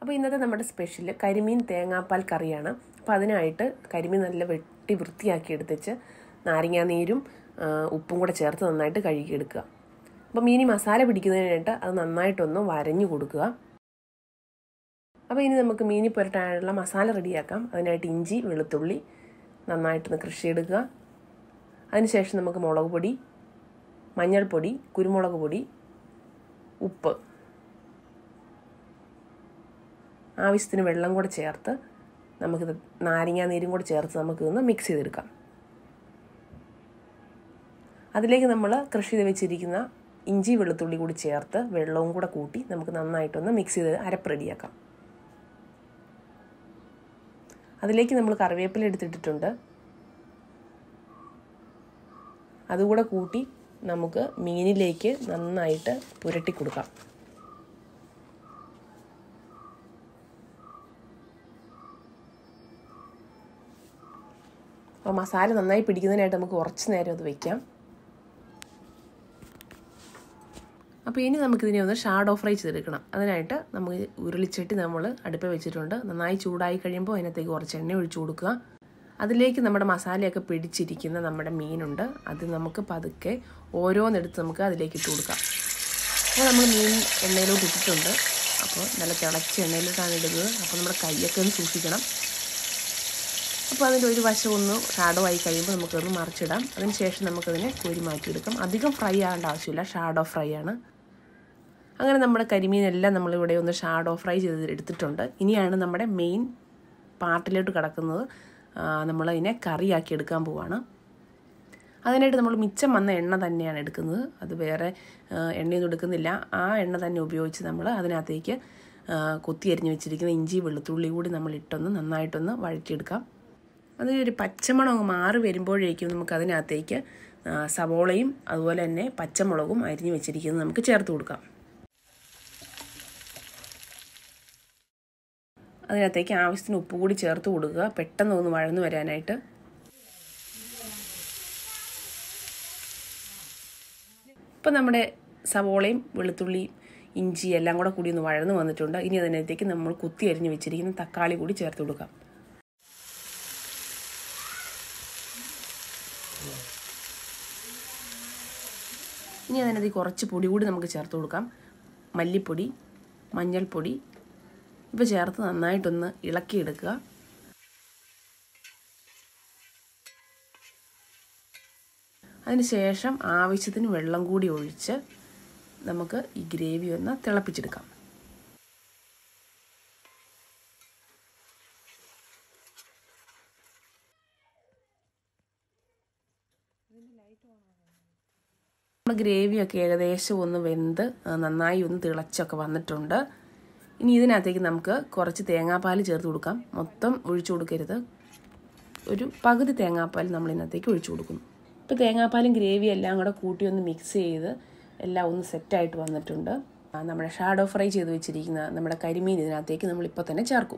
അപ്പോൾ ഇന്നത്തെ നമ്മുടെ സ്പെഷ്യൽ കരിമീൻ തേങ്ങാപ്പാൽ കറിയാണ് അപ്പോൾ അതിനായിട്ട് കരിമീൻ നല്ല വെട്ടി വൃത്തിയാക്കി എടുത്തിച്ച് നാരങ്ങാനീരും ആ, ഉപ്പും കൂടെ ചേർത്ത് നന്നായിട്ട് കഴുകിയെടുക്കുക അപ്പോൾ മീനി മസാല പിടിക്കുന്നതിനായിട്ട് അത് നന്നായിട്ടൊന്ന് വരഞ്ഞു കൊടുക്കുക അപ്പോൾ ഇനി നമുക്ക് മീനി പുരട്ടാനുള്ള മസാല റെഡിയാക്കാം അതിനായിട്ട് ഇഞ്ചി വെളുത്തുള്ളി നന്നായിട്ടൊന്ന് കൃഷി എടുക്കുക അതിനുശേഷം നമുക്ക് മുളക് പൊടി മഞ്ഞൾപ്പൊടി കുരുമുളക് പൊടി ഉപ്പ് ആവശ്യത്തിന് വെള്ളം കൂടെ ചേർത്ത് നമുക്കിത് നാരങ്ങാ നീരും കൂടെ ചേർത്ത് നമുക്കിതൊന്ന് മിക്സ് ചെയ്തെടുക്കാം അതിലേക്ക് നമ്മൾ കൃഷി ചെയ്ത് വെച്ചിരിക്കുന്ന ഇഞ്ചി വെളുത്തുള്ളി കൂടി ചേർത്ത് വെള്ളവും കൂടെ കൂട്ടി നമുക്ക് നന്നായിട്ടൊന്ന് മിക്സ് ചെയ്ത് അരപ്പ് റെഡിയാക്കാം അതിലേക്ക് നമ്മൾ കറിവേപ്പില എടുത്തിട്ടിട്ടുണ്ട് അതുകൂടെ കൂട്ടി നമുക്ക് മീനിലേക്ക് നന്നായിട്ട് പുരട്ടി കൊടുക്കാം അപ്പോൾ മസാല നന്നായി പിടിക്കുന്നതിനായിട്ട് നമുക്ക് കുറച്ച് നേരം അത് വയ്ക്കാം അപ്പോൾ ഇനി നമുക്കിതിനെ ഒന്ന് ഷാഡോ ഫ്രൈ ചെയ്തെടുക്കണം അതിനായിട്ട് നമുക്ക് ഉരുളിച്ചട്ടി നമ്മൾ അടുപ്പിൽ വെച്ചിട്ടുണ്ട് നന്നായി ചൂടായി കഴിയുമ്പോൾ അതിനകത്തേക്ക് കുറച്ച് എണ്ണ ഒഴിച്ചു കൊടുക്കുക അതിലേക്ക് നമ്മുടെ മസാലയൊക്കെ പിടിച്ചിരിക്കുന്ന നമ്മുടെ മീനുണ്ട് അത് നമുക്ക് പതുക്കെ ഓരോന്നെടുത്ത് നമുക്ക് അതിലേക്ക് ഇട്ട് കൊടുക്കാം അപ്പോൾ നമ്മൾ മീൻ എണ്ണയിലോട്ട് ഇട്ടിട്ടുണ്ട് അപ്പോൾ നല്ല തിളച്ച എണ്ണയിലോട്ടാണ് ഇടുന്നത് അപ്പോൾ നമ്മുടെ കൈയൊക്കെ ഒന്ന് സൂക്ഷിക്കണം അപ്പോൾ അതിൻ്റെ ഒരു വശം ഒന്ന് ഷാഡോ ആയി കഴിയുമ്പോൾ നമുക്കൊന്ന് മറിച്ചിടാം അതിന് ശേഷം നമുക്കതിനെ കോരി മാറ്റിയെടുക്കാം അധികം ഫ്രൈ ആകേണ്ട ആവശ്യമില്ല ഷാഡോ ഫ്രൈ ആണ് അങ്ങനെ നമ്മുടെ കരിമീനെല്ലാം നമ്മളിവിടെ ഒന്ന് ഷാഡോ ഫ്രൈ ചെയ്ത് എടുത്തിട്ടുണ്ട് ഇനിയാണ് നമ്മുടെ മെയിൻ പാർട്ടിലോട്ട് കിടക്കുന്നത് നമ്മളതിനെ കറിയാക്കി എടുക്കാൻ പോവാണ് അതിനായിട്ട് നമ്മൾ മിച്ചം വന്ന എണ്ണ തന്നെയാണ് എടുക്കുന്നത് അത് വേറെ എണ്ണയൊന്നും എടുക്കുന്നില്ല ആ എണ്ണ തന്നെ ഉപയോഗിച്ച് നമ്മൾ അതിനകത്തേക്ക് കൊത്തി അരിഞ്ഞ് വെച്ചിരിക്കുന്ന ഇഞ്ചി വെളുത്തുള്ളി കൂടി നമ്മൾ ഇട്ടൊന്ന് നന്നായിട്ടൊന്ന് വഴറ്റിയെടുക്കാം അതിനൊരു പച്ചമണം അങ്ങ് മാറി വരുമ്പോഴേക്കും നമുക്ക് അതിനകത്തേക്ക് സവോളയും അതുപോലെ തന്നെ പച്ചമുളകും അരിഞ്ഞ് വെച്ചിരിക്കുന്നത് നമുക്ക് ചേർത്ത് കൊടുക്കാം അതിനകത്തേക്ക് ആവശ്യത്തിന് ഉപ്പ് കൂടി ചേർത്ത് കൊടുക്കുക പെട്ടെന്ന് ഒന്ന് വഴന്നു വരാനായിട്ട് ഇപ്പം നമ്മുടെ സവോളയും വെളുത്തുള്ളി ഇഞ്ചി എല്ലാം കൂടെ കൂടി ഒന്ന് വഴന്നു വന്നിട്ടുണ്ട് ഇനി അതിനകത്തേക്ക് നമ്മൾ കുത്തി അരിഞ്ഞ് വെച്ചിരിക്കുന്ന തക്കാളി കൂടി ചേർത്ത് കൊടുക്കാം ഇനി അതിനകത്ത് കുറച്ച് പൊടി കൂടി നമുക്ക് ചേർത്ത് കൊടുക്കാം മല്ലിപ്പൊടി മഞ്ഞൾപ്പൊടി ഇപ്പം ചേർത്ത് നന്നായിട്ടൊന്ന് ഇളക്കിയെടുക്കുക അതിനുശേഷം ആവശ്യത്തിന് വെള്ളം കൂടി ഒഴിച്ച് നമുക്ക് ഈ ഗ്രേവി ഒന്ന് തിളപ്പിച്ചെടുക്കാം നമ്മുടെ ഗ്രേവിയൊക്കെ ഏകദേശം ഒന്ന് വെന്ത് നന്നായി ഒന്ന് തിളച്ചൊക്കെ വന്നിട്ടുണ്ട് ഇനി ഇതിനകത്തേക്ക് നമുക്ക് കുറച്ച് തേങ്ങാപ്പാൽ ചേർത്ത് കൊടുക്കാം മൊത്തം ഒഴിച്ചു കൊടുക്കരുത് ഒരു പകുതി തേങ്ങാപ്പാൽ നമ്മൾ ഇതിനകത്തേക്ക് ഒഴിച്ചു കൊടുക്കുന്നു ഇപ്പോൾ തേങ്ങാപ്പാലും ഗ്രേവിയും എല്ലാം കൂടെ കൂട്ടി ഒന്ന് മിക്സ് ചെയ്ത് എല്ലാം ഒന്ന് സെറ്റായിട്ട് വന്നിട്ടുണ്ട് നമ്മുടെ ഷാഡോ ഫ്രൈ ചെയ്ത് വെച്ചിരിക്കുന്ന നമ്മുടെ കരിമീൻ ഇതിനകത്തേക്ക് നമ്മളിപ്പോൾ തന്നെ ചേർക്കും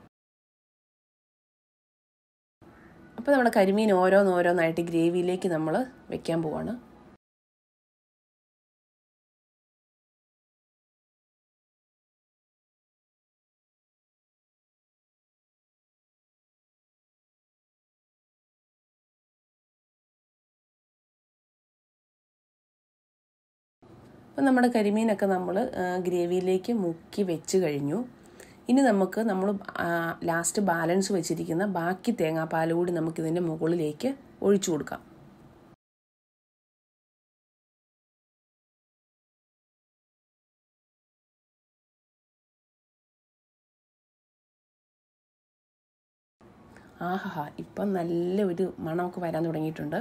അപ്പോൾ നമ്മുടെ കരിമീൻ ഓരോന്നോരോന്നായിട്ട് ഗ്രേവിയിലേക്ക് നമ്മൾ വെക്കാൻ പോവാണ് അപ്പം നമ്മുടെ കരിമീനൊക്കെ നമ്മൾ ഗ്രേവിയിലേക്ക് മുക്കി വെച്ച് കഴിഞ്ഞു ഇനി നമുക്ക് നമ്മൾ ലാസ്റ്റ് ബാലൻസ് വെച്ചിരിക്കുന്ന ബാക്കി തേങ്ങാപ്പാൽ കൂടി നമുക്കിതിൻ്റെ മുകളിലേക്ക് ഒഴിച്ചു കൊടുക്കാം ആഹാ ഇപ്പം നല്ല ഒരു മണമൊക്കെ വരാൻ തുടങ്ങിയിട്ടുണ്ട്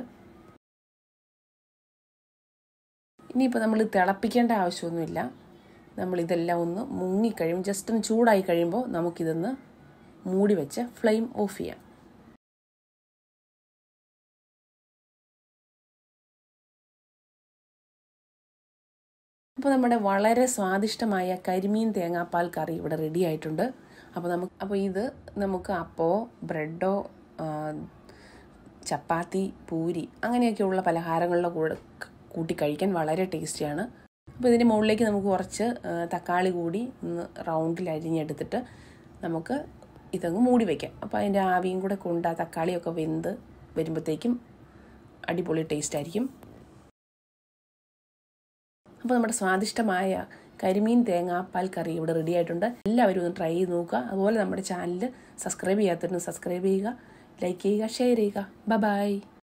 ഇനിയിപ്പോൾ നമ്മൾ തിളപ്പിക്കേണ്ട ആവശ്യമൊന്നുമില്ല നമ്മൾ ഇതെല്ലാം ഒന്ന് മുങ്ങിക്കഴിയും ജസ്റ്റ് ഒന്ന് ചൂടായി കഴിയുമ്പോൾ നമുക്കിതൊന്ന് മൂടി വെച്ച് ഫ്ലെയിം ഓഫ് ചെയ്യാം അപ്പോൾ നമ്മുടെ വളരെ സ്വാദിഷ്ടമായ കരിമീൻ തേങ്ങാപ്പാൽ കറി ഇവിടെ റെഡി ആയിട്ടുണ്ട് അപ്പോൾ നമുക്ക് അപ്പോൾ ഇത് നമുക്ക് അപ്പോ ബ്രെഡോ ചപ്പാത്തി പൂരി അങ്ങനെയൊക്കെയുള്ള പലഹാരങ്ങളുടെ കൂടെ കൂട്ടി കഴിക്കാൻ വളരെ ടേസ്റ്റിയാണ് അപ്പോൾ ഇതിൻ്റെ മുകളിലേക്ക് നമുക്ക് കുറച്ച് തക്കാളി കൂടി ഒന്ന് റൗണ്ടിൽ അരിഞ്ഞെടുത്തിട്ട് നമുക്ക് ഇതങ്ങ് മൂടി വയ്ക്കാം അപ്പോൾ അതിൻ്റെ ആവിയും കൂടെ കൊണ്ട് ആ തക്കാളിയൊക്കെ വെന്ത് വരുമ്പോഴത്തേക്കും അടിപൊളി ടേസ്റ്റ് ആയിരിക്കും അപ്പോൾ നമ്മുടെ സ്വാദിഷ്ടമായ കരിമീൻ തേങ്ങാപ്പാൽ കറി ഇവിടെ റെഡി ആയിട്ടുണ്ട് എല്ലാവരും ഒന്ന് ട്രൈ ചെയ്ത് നോക്കുക അതുപോലെ നമ്മുടെ ചാനൽ സബ്സ്ക്രൈബ് ചെയ്യാത്തവരൊന്ന് സബ്സ്ക്രൈബ് ചെയ്യുക ലൈക്ക് ചെയ്യുക ഷെയർ ചെയ്യുക ബ ബൈ